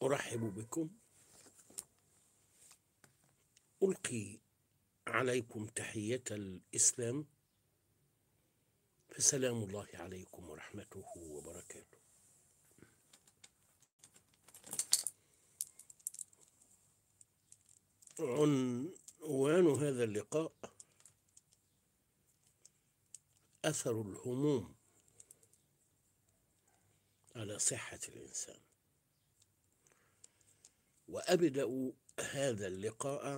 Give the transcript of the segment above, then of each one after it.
أرحب بكم ألقي عليكم تحية الإسلام فسلام الله عليكم ورحمته وبركاته عنوان هذا اللقاء أثر الهموم على صحة الإنسان وأبدأ هذا اللقاء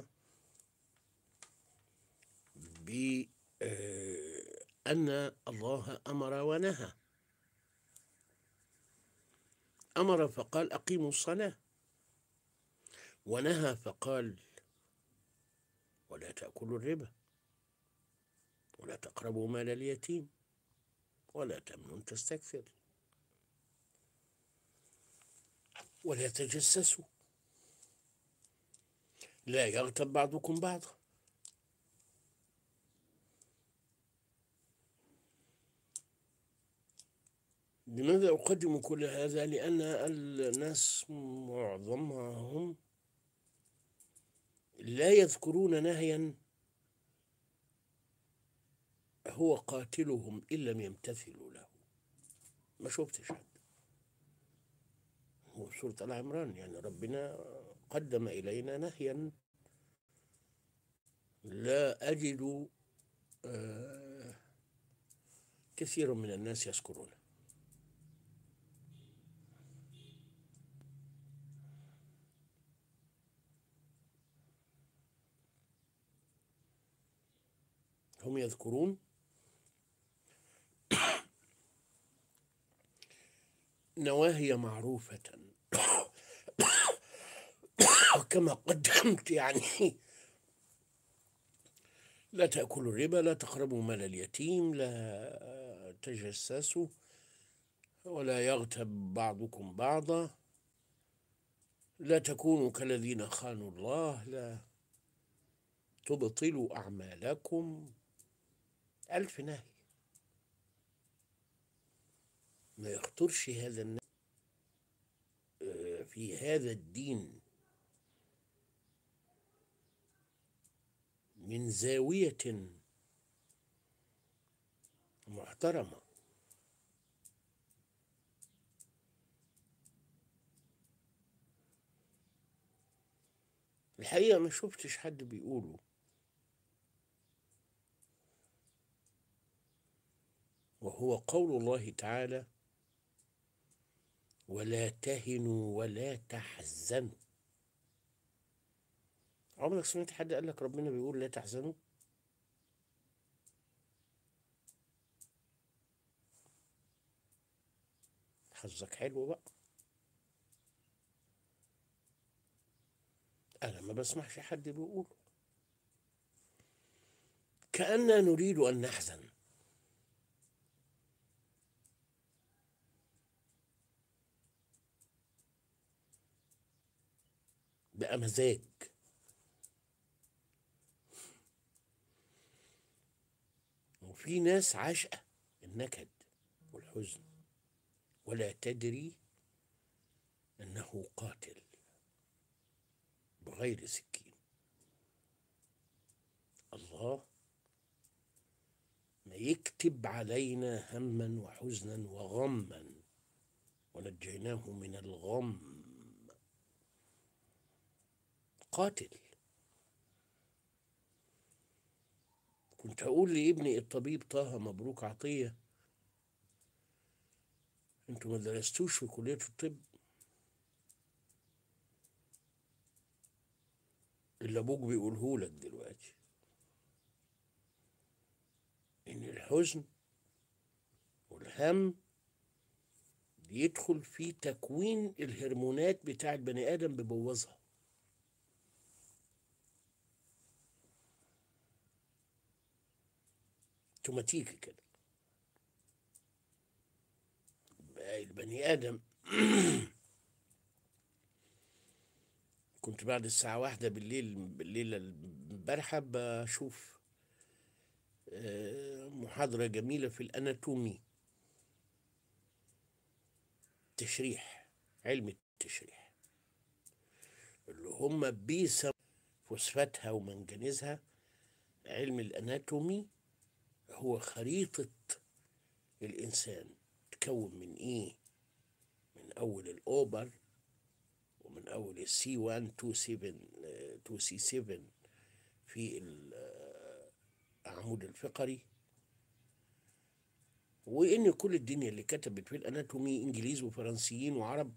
بأن الله أمر ونهى أمر فقال أقيموا الصلاة ونهى فقال ولا تأكلوا الربا ولا تقربوا مال اليتيم ولا تمنن تستكثر ولا تجسسوا لا يغتب بعضكم بعضا لماذا أقدم كل هذا؟ لأن الناس معظمهم لا يذكرون نهيا هو قاتلهم إن لم يمتثلوا له ما شفتش حد هو سورة آل عمران يعني ربنا قدم إلينا نهيا لا أجد آه كثير من الناس يذكرونه هم يذكرون نواهي معروفة كما قدمت يعني لا تأكلوا الربا لا تقربوا مال اليتيم لا تجسسوا ولا يغتب بعضكم بعضا لا تكونوا كالذين خانوا الله لا تبطلوا أعمالكم ألف نهي ما يخطرش هذا النهي في هذا الدين من زاوية محترمة الحقيقة ما شفتش حد بيقوله وهو قول الله تعالى ولا تهنوا ولا تحزنوا عمرك سمعت حد قال لك ربنا بيقول لا تحزنوا حظك حلو بقى انا ما بسمعش حد بيقول كأننا نريد أن نحزن بقى مزاج وفي ناس عاشقة النكد والحزن ولا تدري أنه قاتل بغير سكين الله ما يكتب علينا هما وحزنا وغما ونجيناه من الغم قاتل كنت أقول لابني الطبيب طه مبروك عطية انتوا ما درستوش في كلية الطب اللي أبوك بيقوله لك دلوقتي إن الحزن والهم بيدخل في تكوين الهرمونات بتاع البني آدم بيبوظها اوتوماتيكي كده بقى البني ادم كنت بعد الساعة واحدة بالليل بالليل البارحة بشوف محاضرة جميلة في الأناتومي تشريح علم التشريح اللي هم بيسم فوسفاتها ومنجنيزها علم الاناتومي هو خريطة الانسان تكون من ايه من اول الاوبر ومن اول السي 1 2 7 2 سي 7 في العمود الفقري وان كل الدنيا اللي كتبت في الاناتومي انجليز وفرنسيين وعرب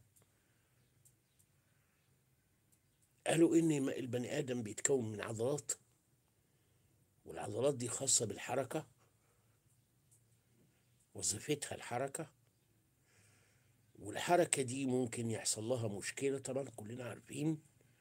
قالوا ان البني ادم بيتكون من عضلات والعضلات دي خاصه بالحركه وظيفتها الحركه والحركه دي ممكن يحصل لها مشكله طبعا كلنا عارفين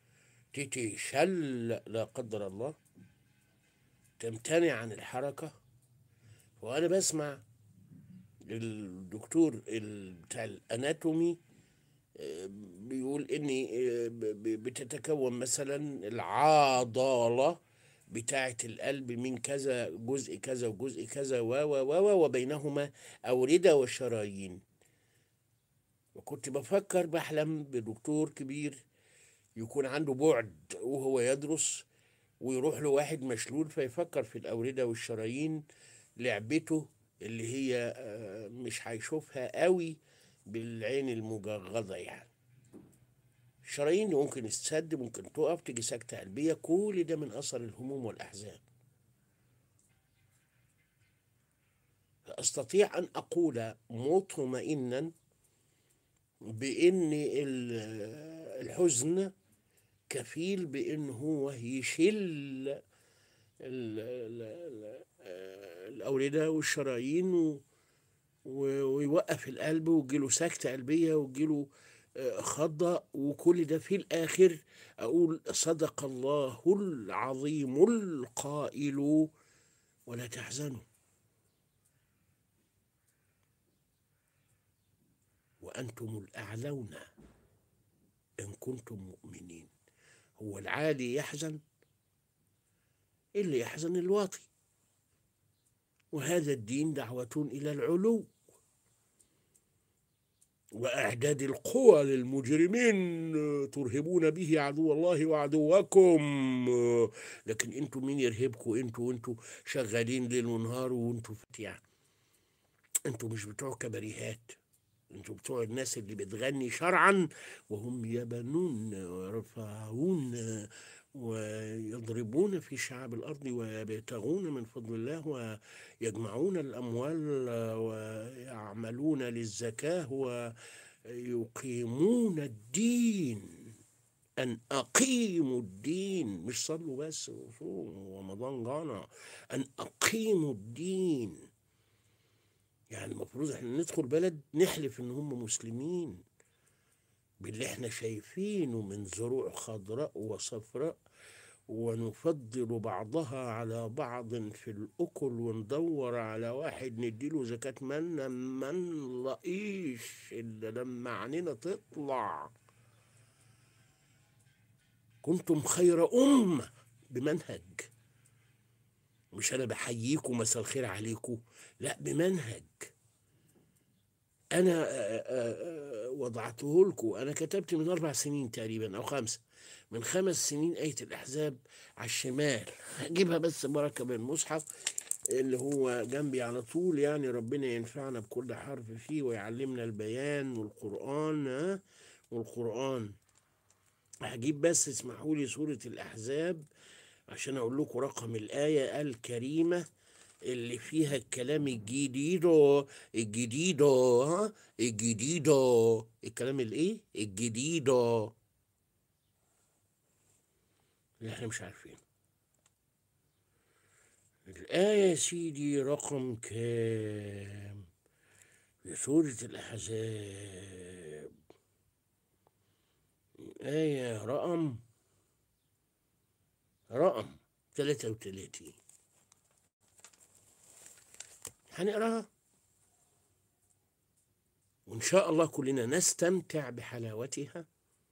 تتشل لا قدر الله تمتنع عن الحركه وانا بسمع الدكتور بتاع الاناتومي بيقول ان بتتكون مثلا العضله بتاعه القلب من كذا جزء كذا وجزء كذا و و و وبينهما اورده وشرايين وكنت بفكر بحلم بدكتور كبير يكون عنده بعد وهو يدرس ويروح له واحد مشلول فيفكر في الاورده والشرايين لعبته اللي هي مش هيشوفها قوي بالعين المجغضة يعني الشرايين ممكن تسد ممكن تقف تيجي سكتة قلبية كل ده من أثر الهموم والأحزان أستطيع أن أقول مطمئنا بأن الحزن كفيل بأن هو يشل الأوردة والشرايين ويوقف القلب ويجيله سكتة قلبية ويجيله خضة وكل ده في الآخر أقول صدق الله العظيم القائل ولا تحزنوا وأنتم الأعلون إن كنتم مؤمنين هو العالي يحزن اللي يحزن الواطي وهذا الدين دعوة إلى العلو وإعداد القوى للمجرمين ترهبون به عدو الله وعدوكم لكن انتوا مين يرهبكم انتوا انتوا شغالين ليل ونهار وانتوا يعني انتوا مش بتوع كباريهات انتوا بتوع الناس اللي بتغني شرعا وهم يبنون ويرفعون ويضربون في شعاب الأرض ويبتغون من فضل الله ويجمعون الأموال ويعملون للزكاة ويقيمون الدين أن أقيموا الدين مش صلوا بس وصوموا رمضان جانا أن أقيموا الدين يعني المفروض احنا ندخل بلد نحلف ان هم مسلمين باللي احنا شايفينه من زروع خضراء وصفراء ونفضل بعضها على بعض في الأكل وندور على واحد نديله زكاة من ما نلاقيش إلا لما عنينا تطلع كنتم خير أمة بمنهج مش أنا بحييكم مساء الخير عليكم لا بمنهج أنا وضعته لكم أنا كتبت من أربع سنين تقريبا أو خمسة من خمس سنين آية الأحزاب على الشمال هجيبها بس بركة بالمصحف اللي هو جنبي على طول يعني ربنا ينفعنا بكل حرف فيه ويعلمنا البيان والقرآن ها والقرآن هجيب بس اسمحوا لي سورة الأحزاب عشان أقول لكم رقم الآية الكريمة اللي فيها الكلام الجديد الجديد ها الجديد الكلام الايه الجديد اللي احنا مش عارفينه الآية يا سيدي رقم كام في سورة الأحزاب آية رقم رقم 33 هنقراها وإن شاء الله كلنا نستمتع بحلاوتها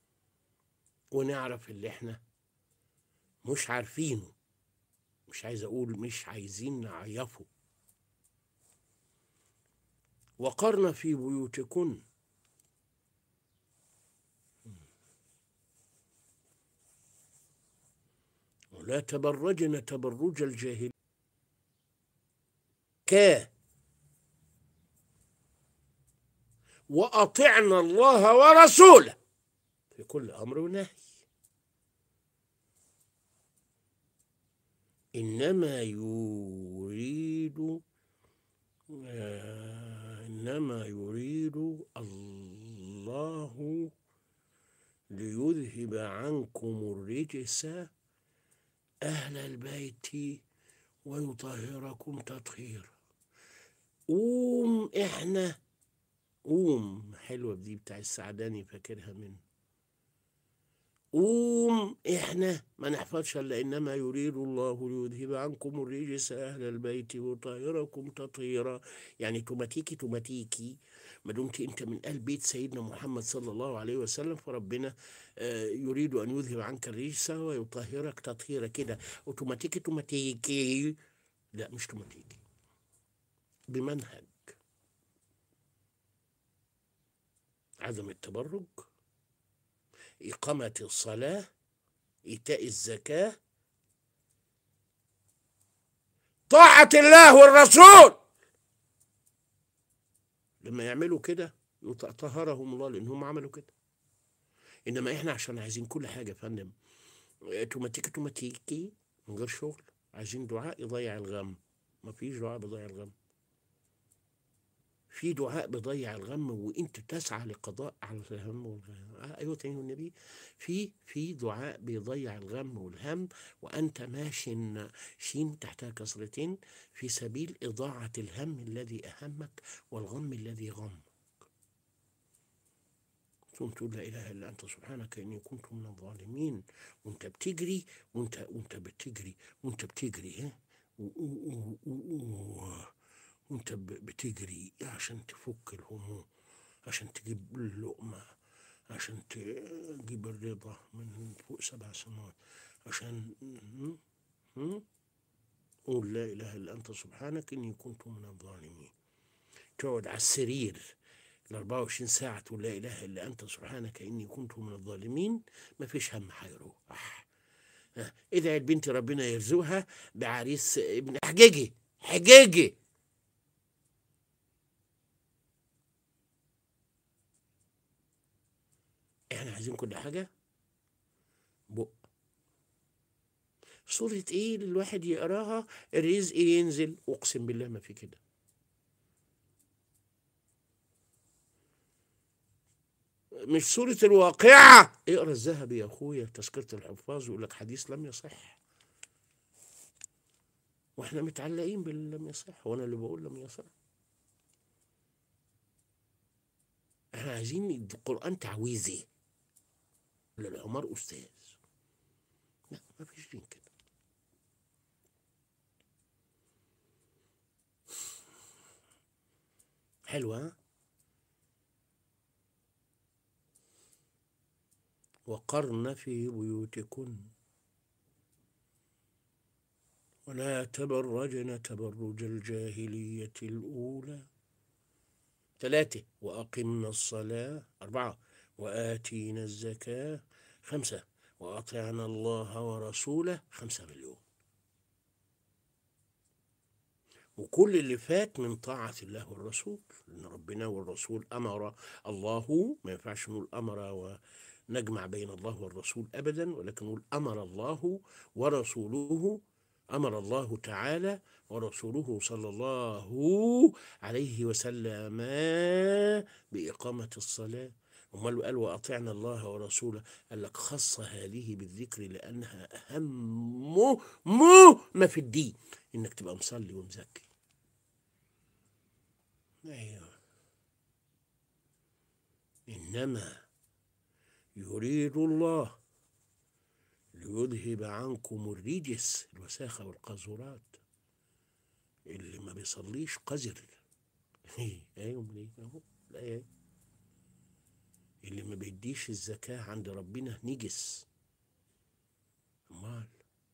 ونعرف اللي احنا مش عارفينه مش عايز أقول مش عايزين نعيفه وقرن في بيوتكن ولا تبرجن تبرج الجاهل كا وأطعنا الله ورسوله في كل أمر ونهي إنما يريد آه، إنما يريد الله ليذهب عنكم الرجس أهل البيت ويطهركم تطهيرا قوم إحنا قوم حلوة دي بتاع السعداني فاكرها منه قوم احنا ما نحفظش الا انما يريد الله ليذهب عنكم الرجس اهل البيت ويطهركم تطهيرا يعني توماتيكي توماتيكي ما دمت انت من اهل بيت سيدنا محمد صلى الله عليه وسلم فربنا آه، يريد ان يذهب عنك الرجس ويطهرك تطهيرا كده اوتوماتيكي توماتيكي لا مش توماتيكي بمنهج عدم التبرج إقامة الصلاة إيتاء الزكاة طاعة الله والرسول لما يعملوا كده طهرهم الله لأنهم عملوا كده إنما إحنا عشان عايزين كل حاجة يا فندم توماتيكي توماتيكي من غير شغل عايزين دعاء يضيع الغم ما فيش دعاء بيضيع الغم في دعاء بيضيع الغم وانت تسعى لقضاء على الهم والغم آه ايوه تاني النبي في في دعاء بيضيع الغم والهم وانت ماش شين تحتها كسرتين في سبيل اضاعه الهم الذي اهمك والغم الذي غمك ثم تقول لا اله الا انت سبحانك اني كنت من الظالمين وانت بتجري وانت وانت بتجري وانت بتجري ها و- و- و- و- وانت ب- بتجري عشان تفك الهموم عشان تجيب اللقمة عشان تجيب الرضا من فوق سبع سماوات عشان م- م- قول لا إله إلا أنت سبحانك إني كنت من الظالمين تقعد على السرير ال 24 ساعة تقول لا إله إلا أنت سبحانك إني كنت من الظالمين ما فيش هم هيروح آه، ادعي البنت ربنا يرزقها بعريس ابن حجيجي حجيجي احنا عايزين كل حاجة بق صورة ايه اللي الواحد يقراها الرزق ينزل اقسم بالله ما في كده مش سورة الواقعة اقرا الذهبي يا اخويا تذكرة الحفاظ يقول لك حديث لم يصح واحنا متعلقين باللي لم يصح وانا اللي بقول لم يصح احنا عايزين القرآن تعويذي للعمر أستاذ لا ما فيش دين كده حلوة ها؟ وقرن في بيوتكن ولا تبرجن تبرج الجاهلية الأولى ثلاثة وأقمنا الصلاة أربعة وآتينا الزكاة خمسة وأطعنا الله ورسوله خمسة مليون وكل اللي فات من طاعة الله والرسول لأن ربنا والرسول أمر الله ما ينفعش نقول أمر ونجمع بين الله والرسول أبدا ولكن نقول أمر الله ورسوله أمر الله تعالى ورسوله صلى الله عليه وسلم بإقامة الصلاة أمال قال وأطعنا الله ورسوله قال لك خص هذه بالذكر لأنها أهم مو ما في الدين إنك تبقى مصلي ومزكي أيوه إنما يريد الله ليذهب عنكم الرجس الوساخة والقاذورات اللي ما بيصليش قذر ايوه أمال إيه؟ أهو الآية اللي ما بيديش الزكاة عند ربنا نجس امال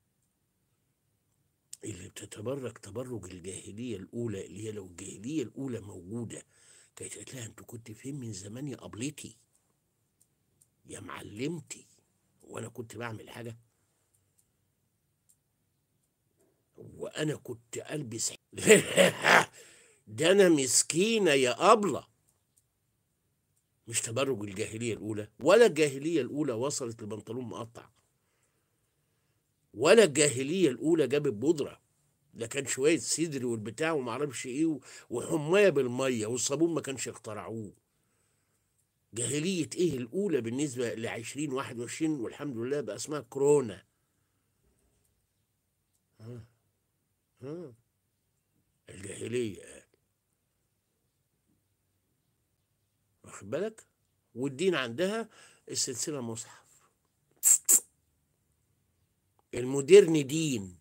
اللي بتتبرك تبرج الجاهلية الأولى اللي هي لو الجاهلية الأولى موجودة كانت قالت لها أنت كنت فين من زمان يا قبلتي يا معلمتي وأنا كنت بعمل حاجة وانا كنت البس ده انا مسكينه يا ابله مش تبرج الجاهليه الاولى ولا الجاهليه الاولى وصلت لبنطلون مقطع ولا الجاهليه الاولى جابت بودره ده كان شويه صدر والبتاع وما اعرفش ايه و- وحمايه بالميه والصابون ما كانش اخترعوه جاهليه ايه الاولى بالنسبه ل 2021 والحمد لله بقى اسمها كورونا ها ها الجاهليه واخد بالك والدين عندها السلسله مصحف المودرن دين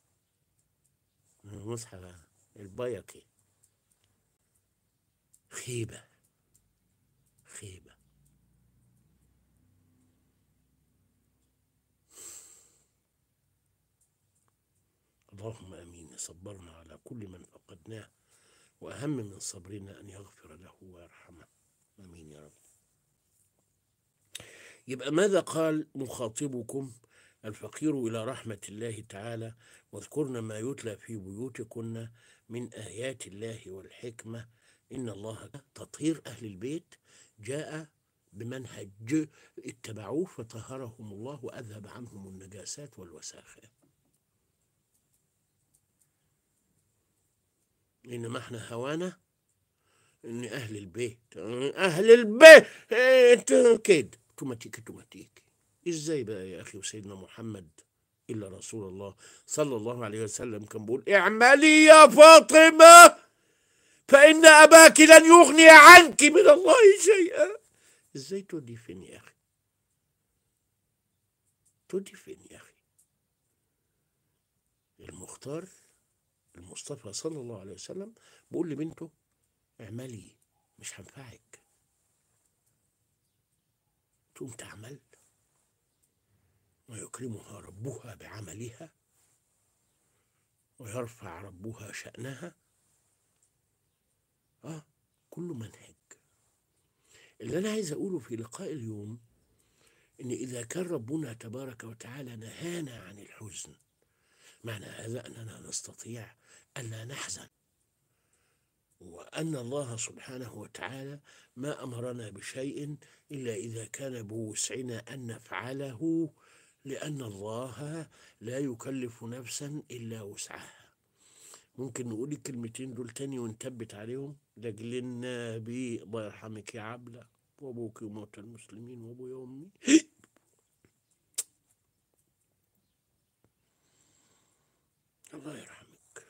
مصحف البيقي خيبه خيبه اللهم امين صبرنا على كل من فقدناه واهم من صبرنا ان يغفر له ويرحمه امين يا رب يبقى ماذا قال مخاطبكم الفقير الى رحمه الله تعالى واذكرن ما يتلى في بيوتكن من ايات الله والحكمه ان الله تطهير اهل البيت جاء بمنهج اتبعوه فطهرهم الله واذهب عنهم النجاسات والوساخات انما احنا هوانا ان اهل البيت اهل البيت كده توماتيكي توماتيكي ازاي بقى يا اخي وسيدنا محمد الا رسول الله صلى الله عليه وسلم كان بيقول اعملي يا فاطمه فان اباك لن يغني عنك من الله شيئا ازاي تودي فين يا اخي تودي فين يا اخي المختار المصطفى صلى الله عليه وسلم بيقول لبنته اعملي مش هنفعك تقوم تعمل ويكرمها ربها بعملها ويرفع ربها شأنها اه كله منهج اللي انا عايز اقوله في لقاء اليوم ان اذا كان ربنا تبارك وتعالى نهانا عن الحزن معنى هذا اننا نستطيع الا نحزن وان الله سبحانه وتعالى ما امرنا بشيء الا اذا كان بوسعنا ان نفعله لان الله لا يكلف نفسا الا وسعها ممكن نقول الكلمتين دول تاني ونثبت عليهم لاجل النبي الله يرحمك يا عبله وابوك وموتى المسلمين وابويا وامي الله يرحمك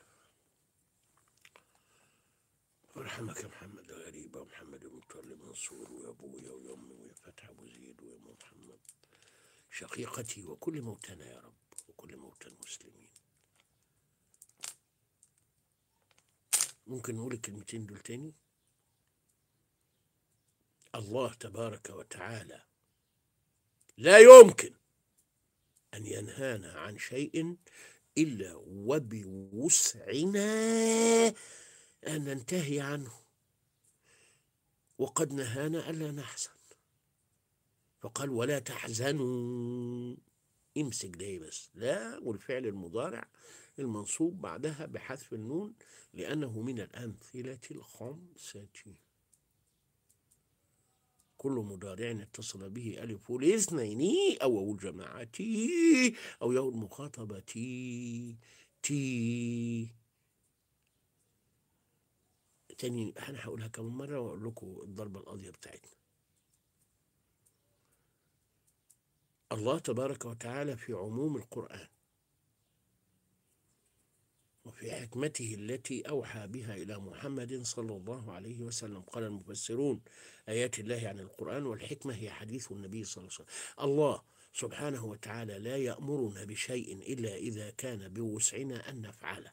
ويرحمك يا محمد غريبة ومحمد متولي منصور ويا ابويا ويا امي ويا فتح ابو زيد ويا ام محمد شقيقتي وكل موتانا يا رب وكل موتى المسلمين ممكن نقول الكلمتين دول تاني الله تبارك وتعالى لا يمكن أن ينهانا عن شيء إلا وبوسعنا أن ننتهي عنه وقد نهانا ألا نحزن فقال ولا تحزنوا امسك ده بس لا والفعل المضارع المنصوب بعدها بحذف النون لأنه من الأمثلة الخمسة كل مضارع اتصل به ألف الاثنين أو واو الجماعة أو ياء المخاطبة تي تي تاني أنا هقولها كمان مرة وأقول لكم الضربة القاضية بتاعتنا الله تبارك وتعالى في عموم القرآن وفي حكمته التي أوحى بها إلى محمد صلى الله عليه وسلم قال المفسرون آيات الله عن القرآن والحكمة هي حديث النبي صلى الله عليه وسلم الله سبحانه وتعالى لا يأمرنا بشيء إلا إذا كان بوسعنا أن نفعله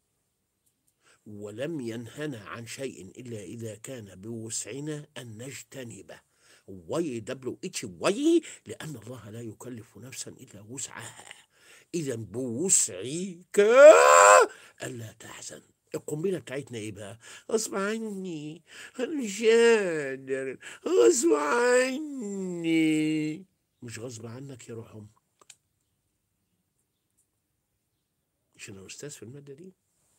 ولم ينهنا عن شيء إلا إذا كان بوسعنا أن نجتنبه وي دبلو اتش وي لأن الله لا يكلف نفسا إلا وسعها إذا بوسعك ألا تحزن القنبلة بتاعتنا إيه بقى؟ غصب عني أنا مش قادر غصب عني مش غصب عنك يا روح أمك مش انا استاذ في الماده دي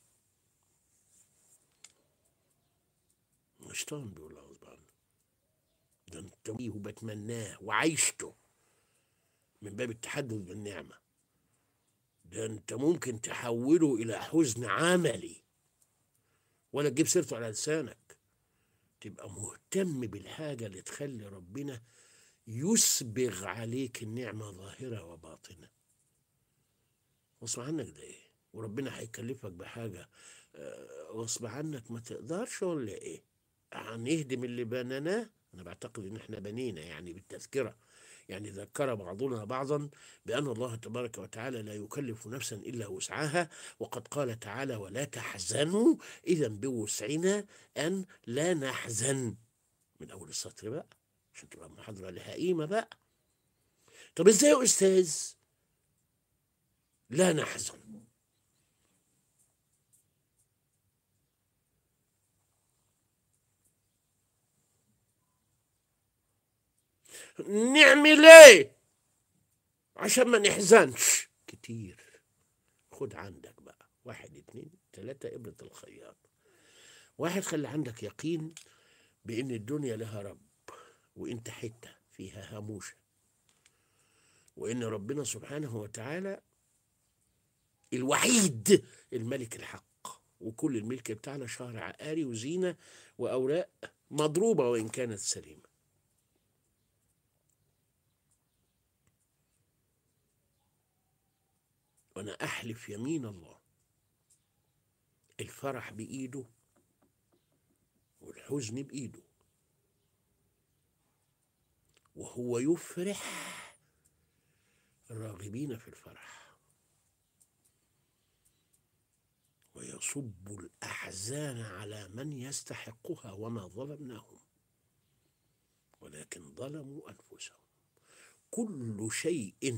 الشيطان بيقول غصب عنه ده انت وبتمناه وعيشته من باب التحدث بالنعمه ده انت ممكن تحوله الى حزن عملي ولا تجيب سيرته على لسانك تبقى مهتم بالحاجه اللي تخلي ربنا يسبغ عليك النعمه ظاهره وباطنه غصب عنك ده ايه وربنا هيكلفك بحاجه آه، غصب عنك ما تقدرش ولا ايه هنهدم اللي بنيناه انا بعتقد ان احنا بنينا يعني بالتذكره يعني ذكر بعضنا بعضا بان الله تبارك وتعالى لا يكلف نفسا الا وسعها وقد قال تعالى ولا تحزنوا اذا بوسعنا ان لا نحزن من اول السطر بقى عشان تبقى محاضره لها قيمه بقى طب ازاي يا استاذ لا نحزن نعمل ايه عشان ما نحزنش كتير خد عندك بقى واحد اتنين تلاتة ابرة الخياط واحد خلي عندك يقين بان الدنيا لها رب وانت حتة فيها هاموشة وان ربنا سبحانه وتعالى الوحيد الملك الحق وكل الملك بتاعنا شهر عقاري وزينة وأوراق مضروبة وإن كانت سليمة وأنا أحلف يمين الله الفرح بإيده والحزن بإيده وهو يفرح الراغبين في الفرح ويصب الأحزان على من يستحقها وما ظلمناهم ولكن ظلموا أنفسهم كل شيء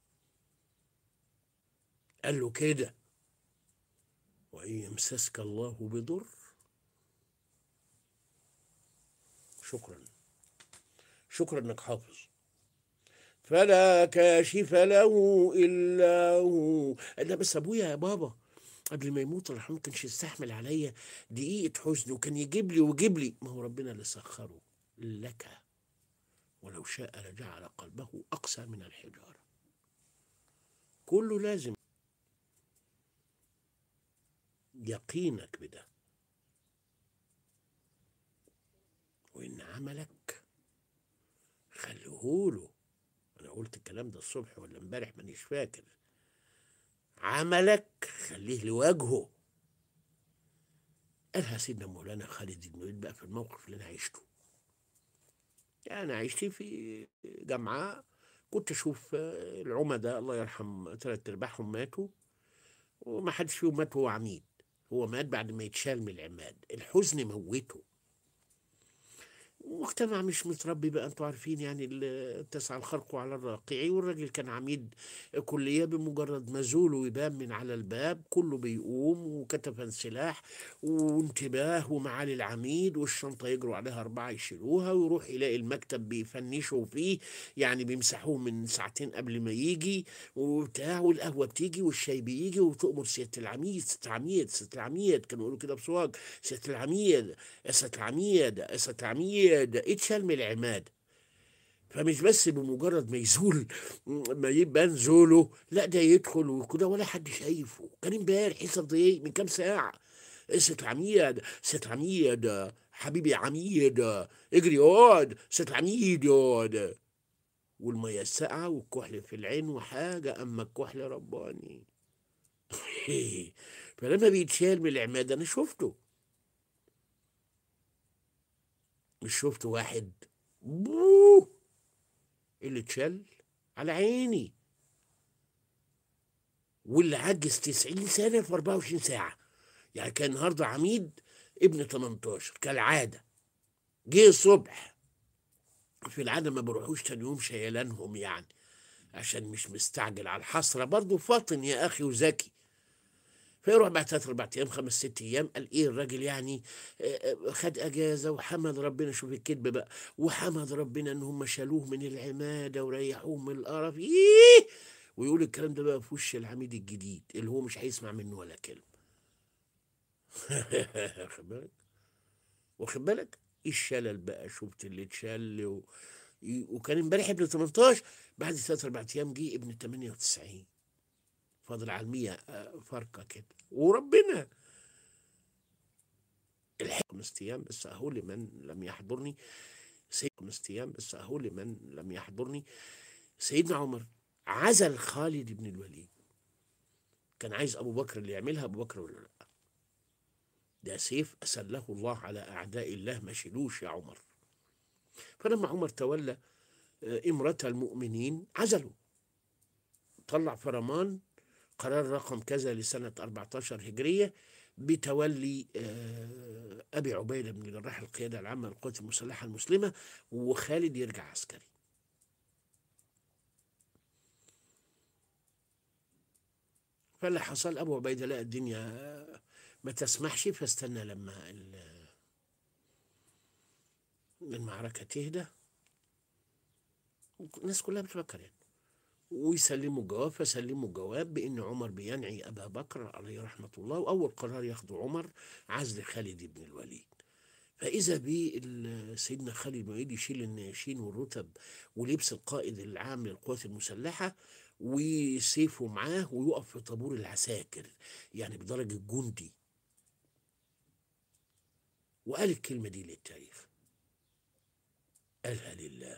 قال له كده وإن يمسسك الله بضر شكرا شكرا انك حافظ فلا كاشف له الا هو ده بس ابويا يا بابا قبل ما يموت الله يرحمه كانش يستحمل عليا دقيقة حزن وكان يجيب لي ويجيب لي ما هو ربنا اللي سخره لك ولو شاء لجعل قلبه أقسى من الحجارة كله لازم يقينك بده وإن عملك خليهوله أنا قلت الكلام ده الصبح ولا امبارح مانيش فاكر عملك خليه لوجهه قالها سيدنا مولانا خالد بن الوليد بقى في الموقف اللي انا عشته يعني انا عشت في جامعه كنت اشوف العمداء الله يرحم ثلاث ارباعهم ماتوا وما حدش فيهم مات وهو عميد هو مات بعد ما يتشال من العماد الحزن موته مجتمع مش متربي بقى انتوا عارفين يعني ال- تسعى الخرق على الراقع والراجل كان عميد كلية بمجرد ما زوله يبان من على الباب كله بيقوم وكتفا سلاح وانتباه ومعالي العميد والشنطة يجروا عليها أربعة يشيلوها ويروح يلاقي المكتب بيفنشوا فيه يعني بيمسحوه من ساعتين قبل ما يجي وبتاع والقهوة بتيجي والشاي بيجي وتؤمر سيادة العميد سيادة العميد سيادة العميد كانوا يقولوا كده بصواج سيادة العميد يا سيادة العميد يا سيادة العميد اتشال من العماد فمش بس بمجرد ما يزول ما يبان زوله لا ده يدخل وكده ولا حد شايفه كان امبارح حصل دقايق من كام ساعة ست العميد ست العميد حبيبي يا عميد اجري يقعد ست العميد يقعد والمية الساقعة والكحل في العين وحاجة أما الكحل رباني فلما بيتشال من العماد أنا شفته مش شفت واحد بوه اللي اتشل على عيني واللي عجز 90 سنة في 24 ساعة يعني كان النهاردة عميد ابن 18 كالعادة جه الصبح في العادة ما بروحوش تاني يوم شيلانهم يعني عشان مش مستعجل على الحسرة برضه فاطن يا أخي وذكي فيروح بعد ثلاث اربع ايام خمس ست ايام قال ايه الراجل يعني آه، آه، خد اجازه وحمد ربنا شوف الكذب بقى وحمد ربنا ان هم شالوه من العماده وريحوه من القرف ايه ويقول الكلام ده بقى في وش العميد الجديد اللي هو مش هيسمع منه ولا كلمه واخد بالك واخد بالك ايه الشلل بقى شفت اللي اتشل و... وكان امبارح ابن 18 بعد ثلاث اربع ايام جه ابن 98 فاضل على المية آه، فرقه كده وربنا الحق خمس ايام بس اهو لمن لم يحضرني سيد خمس ايام بس اهو لمن لم يحضرني سيدنا عمر عزل خالد بن الوليد كان عايز ابو بكر اللي يعملها ابو بكر ولا لا ده سيف اسله الله على اعداء الله ما شيلوش يا عمر فلما عمر تولى آه، امرة المؤمنين عزلوا طلع فرمان قرار رقم كذا لسنة 14 هجرية بتولي آه، أبي عبيدة بن الجراح القيادة العامة للقوات المسلحة المسلمة وخالد يرجع عسكري فاللي حصل أبو عبيدة لقى الدنيا ما تسمحش فاستنى لما ال- المعركة تهدى الناس كلها بتفكر يعني ويسلموا الجواب فسلموا الجواب بان عمر بينعي ابا بكر عليه رحمه الله واول قرار ياخده عمر عزل خالد بن الوليد فاذا بي سيدنا خالد بن الوليد يشيل النياشين والرتب ولبس القائد العام للقوات المسلحه وسيفه معاه ويقف في طابور العساكر يعني بدرجه جندي وقال الكلمه دي للتاريخ قالها لله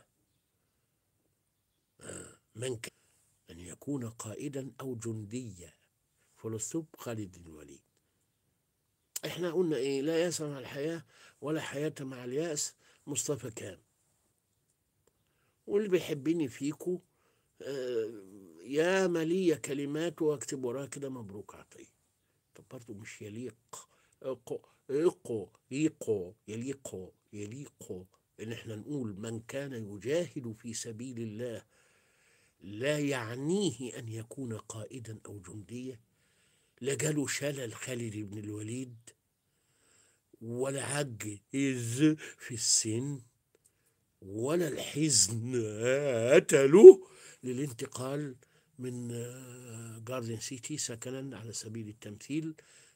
آه، من كان أن يكون قائدا أو جنديا فلسطب خالد بن الوليد احنا قلنا ايه لا يأس مع الحياة ولا حياة مع اليأس مصطفى كام واللي بيحبني فيكو آه يا مالية كلمات واكتب وراها كده مبروك عطية طب برضه مش يليق اقو اقو يقو يليق يليق ان احنا نقول من كان يجاهد في سبيل الله لا يعنيه أن يكون قائدا أو جنديا لا جاله شلل خالد بن الوليد ولا عجز في السن ولا الحزن قتله للانتقال من آه، جاردن سيتي سكنا على سبيل التمثيل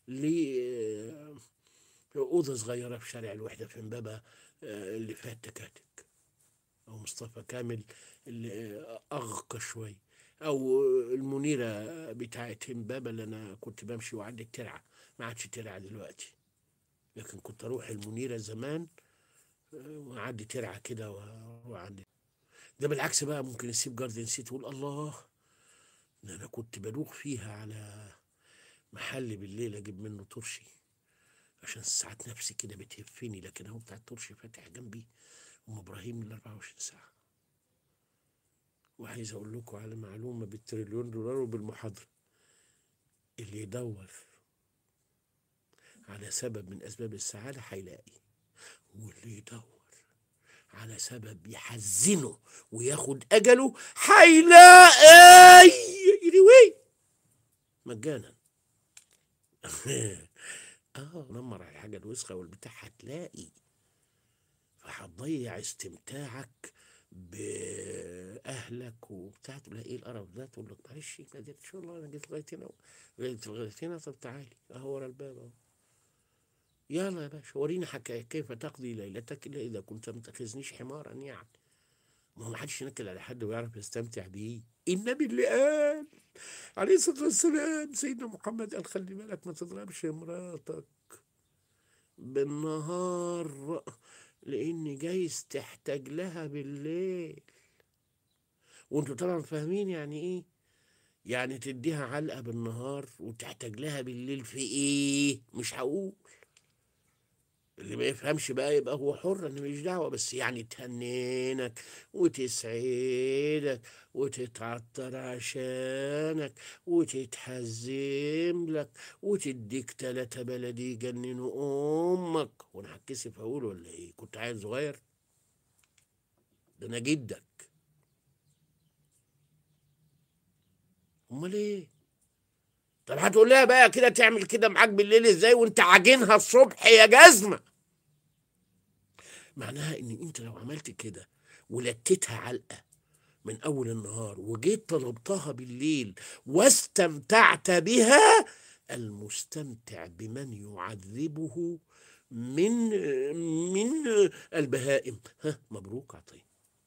لأوضة صغيرة في شارع الوحدة في امبابة آه، اللي فيها التكاتك أو مصطفى كامل اللي أغقى شوي أو المنيرة بتاعت امبابة اللي أنا كنت بمشي وعندي الترعة ما عادش ترعة دلوقتي لكن كنت أروح المنيرة زمان آه، وأعدي ترعة كده وأروح عندي ده بالعكس بقى ممكن اسيب جاردن سيتي وأقول الله ده أنا كنت بدوخ فيها على محل بالليل أجيب منه ترشي عشان ساعات نفسي كده بتهفني لكن هو بتاع الترشي فاتح جنبي ام ابراهيم ال 24 ساعه وعايز اقول لكم على معلومه بالتريليون دولار وبالمحاضره اللي يدور على سبب من اسباب السعاده هيلاقي واللي يدور على سبب يحزنه وياخد اجله هيلاقي anyway مجانا اه نمر على الحاجه الوسخه والبتاع هتلاقي فهتضيع استمتاعك باهلك وبتاع تقول لها ايه القرف ده تقول لك معلش ما جيت ان شاء الله انا جيت لغايه هنا جيت لغايه هنا طب تعالي اهو ورا الباب اهو يلا يا باشا وريني حكايه كيف تقضي ليلتك الا اذا كنت ما تاخذنيش حمارا يعني ما هو ما حدش ينكل على حد ويعرف يستمتع بيه النبي اللي قال عليه الصلاه والسلام سيدنا محمد قال خلي بالك ما تضربش مراتك بالنهار لان جايز تحتاج لها بالليل وانتوا طبعا فاهمين يعني ايه يعني تديها علقه بالنهار وتحتاج لها بالليل في ايه مش هقول اللي ما يفهمش بقى يبقى هو حر انا ماليش دعوه بس يعني تهنينك وتسعدك وتتعطر عشانك وتتحزم لك وتديك تلاتة بلدي يجننوا امك وانا هتكسف اقول ولا ايه كنت عيل صغير ده انا جدك امال ايه طب هتقول لها بقى كده تعمل كده معاك بالليل ازاي وانت عاجنها الصبح يا جزمه معناها ان انت لو عملت كده ولتتها علقه من أول النهار وجيت طلبتها بالليل واستمتعت بها المستمتع بمن يعذبه من من البهائم ها مبروك عطيه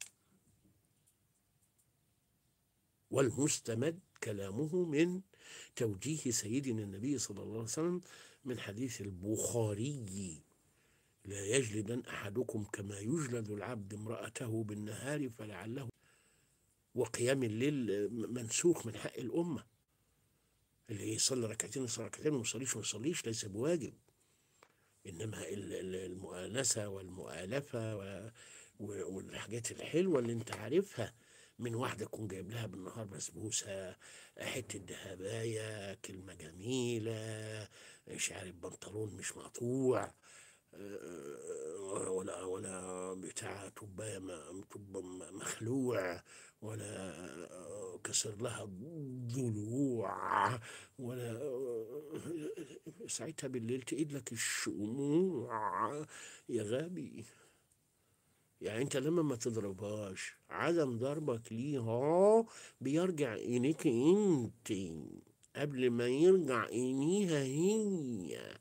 والمستمد كلامه من توجيه سيدنا النبي صلى الله عليه وسلم من حديث البخاري لا يجلدن أحدكم كما يجلد العبد امرأته بالنهار فلعله وقيام الليل منسوخ من حق الأمة اللي يصلي ركعتين يصلي ركعتين وما يصليش ما يصليش ليس بواجب إنما ال- ال- المؤانسة والمؤالفة و- و- والحاجات الحلوة اللي أنت عارفها من واحدة تكون جايب لها بالنهار بسبوسة حتة دهباية كلمة جميلة مش عارف بنطلون مش مقطوع آه، ولا ولا بتاع تباية م- تب مخلوع ولا آه، كسر لها ضلوع ولا آه، ساعتها بالليل تقيد لك الشموع يا غبي يعني انت لما ما تضربهاش عدم ضربك ليها بيرجع عينيك انت قبل ما يرجع عينيها هي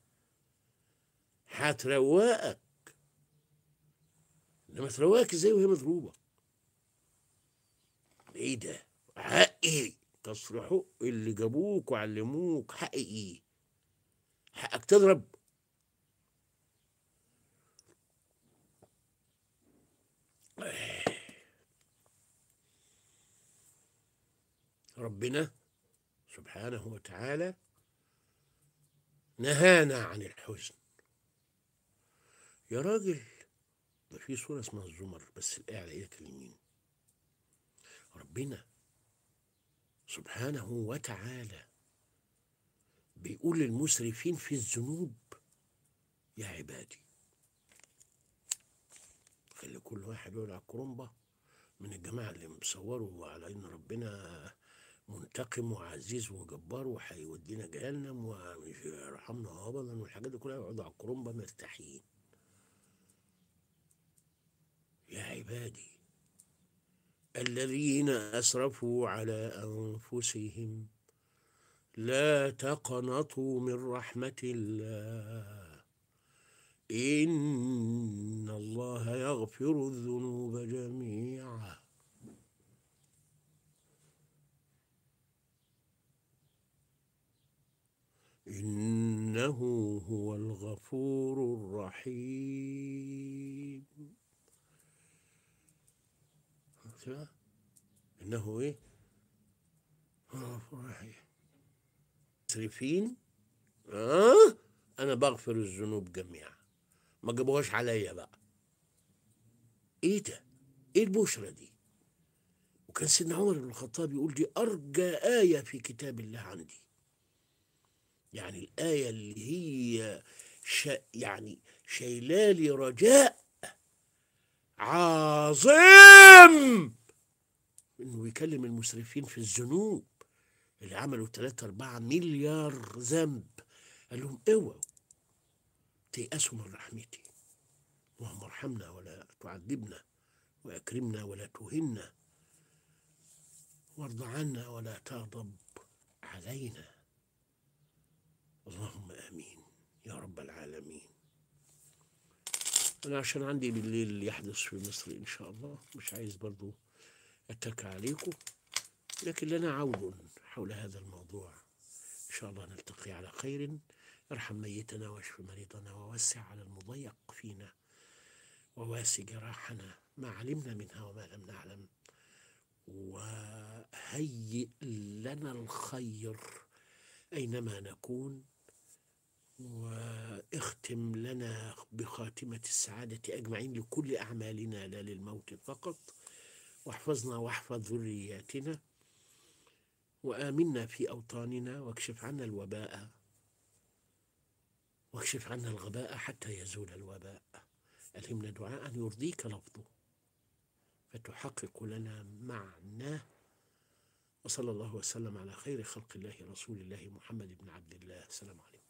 هتروقك لما تروقك ازاي وهي مضروبه ايه ده حقي كسر حق اللي جابوك وعلموك حقي ايه حقك تضرب ربنا سبحانه وتعالى نهانا عن الحزن يا راجل ده في سورة اسمها الزمر بس الآية على إيدك اليمين ربنا سبحانه وتعالى بيقول للمسرفين في الذنوب يا عبادي خلي كل واحد يقول على الكرنبة من الجماعة اللي مصوروا على إن ربنا منتقم وعزيز وجبار وهيودينا جهنم ومش يرحمنا أبدا والحاجات دي كلها يقعدوا على الكرنبة مرتاحين يا عبادي الذين أسرفوا على أنفسهم لا تقنطوا من رحمة الله إن الله يغفر الذنوب جميعا إنه هو الغفور الرحيم شفت بقى؟ إنه إيه؟ هو الغفور الرحيم مسرفين آه أنا بغفر الذنوب جميعا ما جابوهاش عليا بقى إيه ده؟ إيه البشرى دي؟ وكان سيدنا عمر بن الخطاب يقول دي أرجى آية في كتاب الله عندي يعني الآية اللي هي ش... يعني شايلالي رجاء عظيم انه يكلم المسرفين في الذنوب اللي عملوا 3 4 مليار ذنب قال لهم اوعوا تيأسوا من رحمتي اللهم ارحمنا ولا تعذبنا واكرمنا ولا تهنا وارض عنا ولا تغضب علينا اللهم امين يا رب العالمين انا عشان عندي بالليل يحدث في مصر ان شاء الله مش عايز برضو اتكى عليكم لكن لنا عون حول هذا الموضوع ان شاء الله نلتقي على خير ارحم ميتنا واشف مريضنا ووسع على المضيق فينا وواسع جراحنا ما علمنا منها وما لم نعلم وهيئ لنا الخير اينما نكون واختم لنا بخاتمة السعادة أجمعين لكل أعمالنا لا للموت فقط واحفظنا واحفظ ذرياتنا وآمنا في أوطاننا واكشف عنا الوباء واكشف عنا الغباء حتى يزول الوباء ألهمنا دعاء يرضيك لفظه فتحقق لنا معناه وصلى الله وسلم على خير خلق الله رسول الله محمد بن عبد الله السلام عليكم